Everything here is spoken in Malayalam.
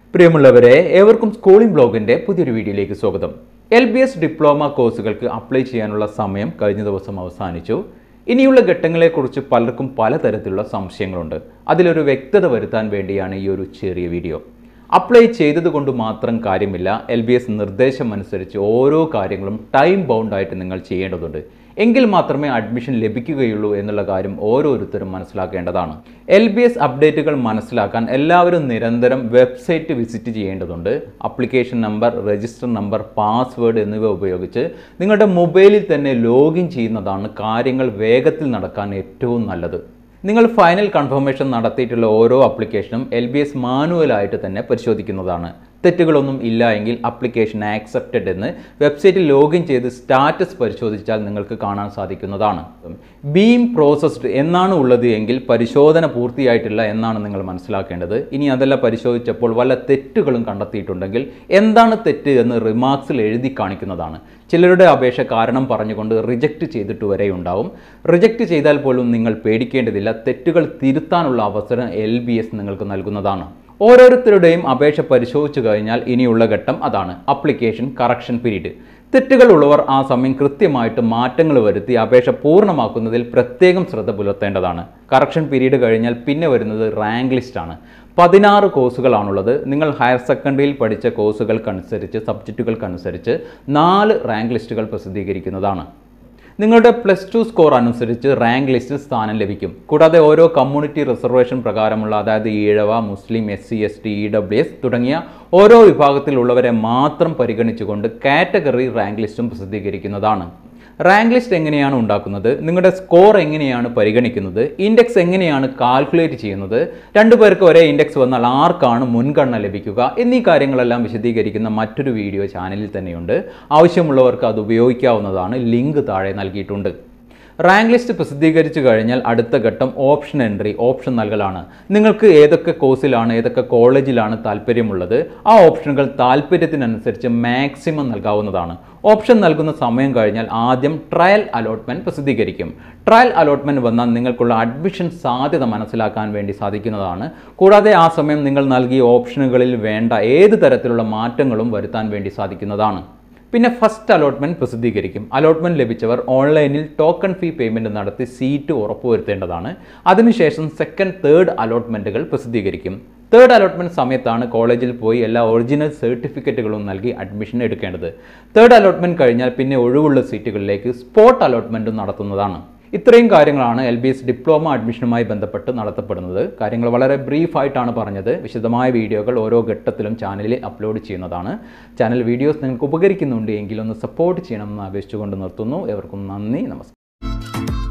പ്രിയമുള്ളവരെ ഏവർക്കും സ്കൂളിംഗ് ബ്ലോഗിന്റെ പുതിയൊരു വീഡിയോയിലേക്ക് സ്വാഗതം എൽ ബി എസ് ഡിപ്ലോമ കോഴ്സുകൾക്ക് അപ്ലൈ ചെയ്യാനുള്ള സമയം കഴിഞ്ഞ ദിവസം അവസാനിച്ചു ഇനിയുള്ള ഘട്ടങ്ങളെക്കുറിച്ച് പലർക്കും പലതരത്തിലുള്ള സംശയങ്ങളുണ്ട് അതിലൊരു വ്യക്തത വരുത്താൻ വേണ്ടിയാണ് ഈ ഒരു ചെറിയ വീഡിയോ അപ്ലൈ ചെയ്തതുകൊണ്ട് മാത്രം കാര്യമില്ല എൽ ബി എസ് നിർദ്ദേശം അനുസരിച്ച് ഓരോ കാര്യങ്ങളും ടൈം ബൗണ്ടായിട്ട് നിങ്ങൾ ചെയ്യേണ്ടതുണ്ട് എങ്കിൽ മാത്രമേ അഡ്മിഷൻ ലഭിക്കുകയുള്ളൂ എന്നുള്ള കാര്യം ഓരോരുത്തരും മനസ്സിലാക്കേണ്ടതാണ് എൽ ബി എസ് അപ്ഡേറ്റുകൾ മനസ്സിലാക്കാൻ എല്ലാവരും നിരന്തരം വെബ്സൈറ്റ് വിസിറ്റ് ചെയ്യേണ്ടതുണ്ട് application number register number password എന്നിവ ഉപയോഗിച്ച് നിങ്ങളുടെ മൊബൈലിൽ തന്നെ ലോഗിൻ ചെയ്യുന്നതാണ് കാര്യങ്ങൾ വേഗത്തിൽ നടക്കാൻ ഏറ്റവും നല്ലത് നിങ്ങൾ ഫൈനൽ കൺഫർമേഷൻ നടത്തിയിട്ടുള്ള ഓരോ ആപ്ലിക്കേഷനും എൽ ബി എസ് മാനുവലായിട്ട് തന്നെ പരിശോധിക്കുന്നതാണ് തെറ്റുകളൊന്നും ഇല്ല എങ്കിൽ ആപ്ലിക്കേഷൻ ആക്സെപ്റ്റഡ് എന്ന് വെബ്സൈറ്റിൽ ലോഗിൻ ചെയ്ത് സ്റ്റാറ്റസ് പരിശോധിച്ചാൽ നിങ്ങൾക്ക് കാണാൻ സാധിക്കുന്നതാണ് ബീം പ്രോസസ്ഡ് എന്നാണ് ഉള്ളത് എങ്കിൽ പരിശോധന പൂർത്തിയായിട്ടില്ല എന്നാണ് നിങ്ങൾ മനസ്സിലാക്കേണ്ടത് ഇനി അതല്ല പരിശോധിച്ചപ്പോൾ വല്ല തെറ്റുകളും കണ്ടെത്തിയിട്ടുണ്ടെങ്കിൽ എന്താണ് തെറ്റ് എന്ന് റിമാർക്സിൽ എഴുതി കാണിക്കുന്നതാണ് ചിലരുടെ അപേക്ഷ കാരണം പറഞ്ഞുകൊണ്ട് റിജക്റ്റ് ചെയ്തിട്ട് വരെ ഉണ്ടാവും റിജക്റ്റ് ചെയ്താൽ പോലും നിങ്ങൾ പേടിക്കേണ്ടതില്ല തെറ്റുകൾ തിരുത്താനുള്ള അവസരം എൽ ബി എസ് നിങ്ങൾക്ക് നൽകുന്നതാണ് ഓരോരുത്തരുടെയും അപേക്ഷ പരിശോധിച്ചു കഴിഞ്ഞാൽ ഇനിയുള്ള ഘട്ടം അതാണ് അപ്ലിക്കേഷൻ കറക്ഷൻ പീരീഡ് തെറ്റുകൾ ഉള്ളവർ ആ സമയം കൃത്യമായിട്ട് മാറ്റങ്ങൾ വരുത്തി അപേക്ഷ പൂർണ്ണമാക്കുന്നതിൽ പ്രത്യേകം ശ്രദ്ധ പുലർത്തേണ്ടതാണ് കറക്ഷൻ പീരീഡ് കഴിഞ്ഞാൽ പിന്നെ വരുന്നത് റാങ്ക് ലിസ്റ്റ് ആണ് പതിനാറ് കോഴ്സുകളാണുള്ളത് നിങ്ങൾ ഹയർ സെക്കൻഡറിയിൽ പഠിച്ച കോഴ്സുകൾക്കനുസരിച്ച് സബ്ജക്റ്റുകൾക്കനുസരിച്ച് നാല് റാങ്ക് ലിസ്റ്റുകൾ പ്രസിദ്ധീകരിക്കുന്നതാണ് നിങ്ങളുടെ പ്ലസ് ടു സ്കോർ അനുസരിച്ച് റാങ്ക് ലിസ്റ്റിൽ സ്ഥാനം ലഭിക്കും കൂടാതെ ഓരോ കമ്മ്യൂണിറ്റി റിസർവേഷൻ പ്രകാരമുള്ള അതായത് Ezhava Muslim S C S T E W S തുടങ്ങിയ ഓരോ വിഭാഗത്തിലുള്ളവരെ മാത്രം പരിഗണിച്ചുകൊണ്ട് കാറ്റഗറി റാങ്ക് ലിസ്റ്റും പ്രസിദ്ധീകരിക്കുന്നതാണ് റാങ്ക് ലിസ്റ്റ് എങ്ങനെയാണ് ഉണ്ടാക്കുന്നത് നിങ്ങളുടെ സ്കോർ എങ്ങനെയാണ് പരിഗണിക്കുന്നത് ഇൻഡെക്സ് എങ്ങനെയാണ് കാൽക്കുലേറ്റ് ചെയ്യുന്നത് രണ്ടു പേർക്ക് ഒരേ ഇൻഡെക്സ് വന്നാൽ ആർക്കാണ് മുൻഗണന ലഭിക്കുക എന്നീ കാര്യങ്ങളെല്ലാം വിശദീകരിക്കുന്ന മറ്റൊരു വീഡിയോ ചാനലിൽ തന്നെയുണ്ട് ആവശ്യമുള്ളവർക്ക് അത് ഉപയോഗിക്കാവുന്നതാണ് ലിങ്ക് താഴെ നൽകിയിട്ടുണ്ട് റാങ്ക് ലിസ്റ്റ് പ്രസിദ്ധീകരിച്ചു കഴിഞ്ഞാൽ അടുത്ത ഘട്ടം ഓപ്ഷൻ എൻട്രി ഓപ്ഷൻ നൽകലാണ് നിങ്ങൾക്ക് ഏതൊക്കെ കോഴ്സിലാണ് ഏതൊക്കെ കോളേജിലാണ് താല്പര്യമുള്ളത് ആ ഓപ്ഷനുകൾ താല്പര്യത്തിനനുസരിച്ച് മാക്സിമം നൽകാവുന്നതാണ് ഓപ്ഷൻ നൽകുന്ന സമയം കഴിഞ്ഞാൽ ആദ്യം ട്രയൽ അലോട്ട്മെന്റ് പ്രസിദ്ധീകരിക്കും ട്രയൽ അലോട്ട്മെന്റ് വന്നാൽ നിങ്ങൾക്കുള്ള അഡ്മിഷൻ സാധ്യത മനസ്സിലാക്കാൻ വേണ്ടി സാധിക്കുന്നതാണ് കൂടാതെ ആ സമയം നിങ്ങൾ നൽകിയ ഓപ്ഷനുകളിൽ വേണ്ട ഏത് തരത്തിലുള്ള മാറ്റങ്ങളും വരുത്താൻ വേണ്ടി സാധിക്കുന്നതാണ് പിന്നെ ഫസ്റ്റ് അലോട്ട്മെന്റ് പ്രസിദ്ധീകരിക്കും അലോട്ട്മെന്റ് ലഭിച്ചവർ ഓൺലൈനിൽ ടോക്കൺ ഫീ പേയ്മെന്റ് നടത്തി സീറ്റ് ഉറപ്പുവരുത്തേണ്ടതാണ് അതിനുശേഷം സെക്കൻഡ് തേർഡ് അലോട്ട്മെന്റുകൾ പ്രസിദ്ധീകരിക്കും തേർഡ് അലോട്ട്മെന്റ് സമയത്താണ് കോളേജിൽ പോയി എല്ലാ ഒറിജിനൽ സർട്ടിഫിക്കറ്റുകളും നൽകി അഡ്മിഷൻ എടുക്കേണ്ടത് തേർഡ് അലോട്ട്മെന്റ് കഴിഞ്ഞാൽ പിന്നെ ഒഴിവുള്ള സീറ്റുകളിലേക്ക് സ്പോട്ട് അലോട്ട്മെന്റും നടത്തുന്നതാണ് ഇത്രയും കാര്യങ്ങളാണ് എൽ ബി എസ് ഡിപ്ലോമ അഡ്മിഷനുമായി ബന്ധപ്പെട്ട് നടത്തപ്പെടുന്നത് കാര്യങ്ങൾ വളരെ ബ്രീഫായിട്ടാണ് പറഞ്ഞത് വിശദമായ വീഡിയോകൾ ഓരോ ഘട്ടത്തിലും ചാനലിൽ അപ്ലോഡ് ചെയ്യുന്നതാണ് ചാനൽ വീഡിയോസ് നിങ്ങൾക്ക് ഉപകരിക്കുന്നുണ്ട് എങ്കിൽ ഒന്ന് സപ്പോർട്ട് ചെയ്യണമെന്ന് അപേക്ഷിച്ചുകൊണ്ട് നിർത്തുന്നു എവർക്കും നന്ദി നമസ്കാരം